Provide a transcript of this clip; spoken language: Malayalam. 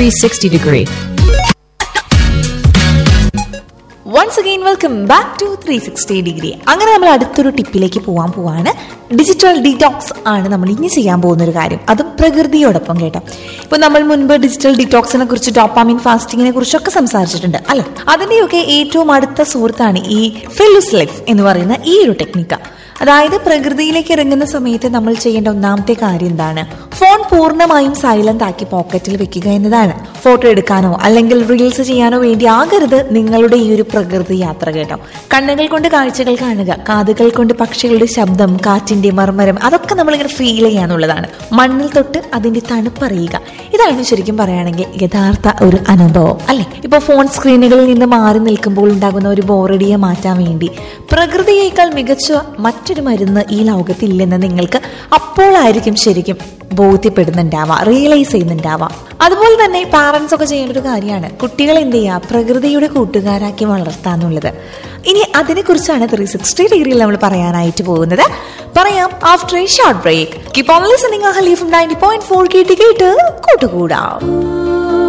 360 degree. Once again welcome back to three sixty degree അങ്ങനെ നമ്മൾ അടുത്തൊരു ടിപ്പിലേക്ക് പോകാൻ പോവാണ് ഡിജിറ്റൽ ഡീറ്റോക്സ് ആണ് നമ്മൾ ഇനി ചെയ്യാൻ പോകുന്ന ഒരു കാര്യം അതും പ്രകൃതിയോടൊപ്പം കേട്ടോ ഇപ്പൊ നമ്മൾ മുൻപ് ഡിജിറ്റൽ ഡീറ്റോക്സിനെ കുറിച്ച് ഡോപ്പാമിൻ ഫാസ്റ്റിങ്ങിനെ കുറിച്ചൊക്കെ സംസാരിച്ചിട്ടുണ്ട് അല്ലെ അതിന്റെയൊക്കെ ഏറ്റവും അടുത്ത സുഹൃത്താണ് ഈ ഫെലുസ്ലെക്സ് എന്ന് പറയുന്ന ഈ ഒരു ടെക്നിക്ക് അതായത് പ്രകൃതിയിലേക്ക് ഇറങ്ങുന്ന സമയത്ത് നമ്മൾ ചെയ്യേണ്ട ഒന്നാമത്തെ കാര്യം എന്താണ് ഫോൺ പൂർണ്ണമായും സൈലന്റ് ആക്കി പോക്കറ്റിൽ വെക്കുക എന്നതാണ് ഫോട്ടോ എടുക്കാനോ അല്ലെങ്കിൽ റീൽസ് ചെയ്യാനോ വേണ്ടി ആകരുത് നിങ്ങളുടെ ഈ ഒരു പ്രകൃതി യാത്ര കേട്ടോ കണ്ണുകൾ കൊണ്ട് കാഴ്ചകൾ കാണുക കാതുകൾ കൊണ്ട് പക്ഷികളുടെ ശബ്ദം കാറ്റിന്റെ മർമരം അതൊക്കെ നമ്മളിങ്ങനെ ഫീൽ ചെയ്യാന്നുള്ളതാണ് മണ്ണിൽ തൊട്ട് അതിന്റെ തണുപ്പറിയുക ഇതാണ് ശരിക്കും പറയുകയാണെങ്കിൽ യഥാർത്ഥ ഒരു അനുഭവം അല്ലെ ഇപ്പൊ ഫോൺ സ്ക്രീനുകളിൽ നിന്ന് മാറി നിൽക്കുമ്പോൾ ഉണ്ടാകുന്ന ഒരു ബോറടിയെ മാറ്റാൻ വേണ്ടി പ്രകൃതിയേക്കാൾ മികച്ച മറ്റൊരു മരുന്ന് ഈ ലോകത്തില്ലെന്ന് നിങ്ങൾക്ക് അപ്പോഴായിരിക്കും ശരിക്കും ബോധ്യപ്പെടുന്നുണ്ടാവുക റിയലൈസ് ചെയ്യുന്നുണ്ടാവുക അതുപോലെ തന്നെ പാരന്റ്സ് ഒക്കെ ചെയ്യേണ്ട ഒരു കാര്യമാണ് കുട്ടികളെ എന്ത് ചെയ്യുക പ്രകൃതിയുടെ കൂട്ടുകാരാക്കി വളർത്താന്നുള്ളത് ഇനി അതിനെക്കുറിച്ചാണ് ത്രീ സിക്സ്റ്റി ഡിഗ്രിയിൽ നമ്മൾ പറയാനായിട്ട് പോകുന്നത് പറയാം after a short break keep on listening ഹലീഫ് നയൻറ്റി പോയിന്റ് ഫോർ കേട്ട് കേട്ട് കൂട്ടുകൂടാം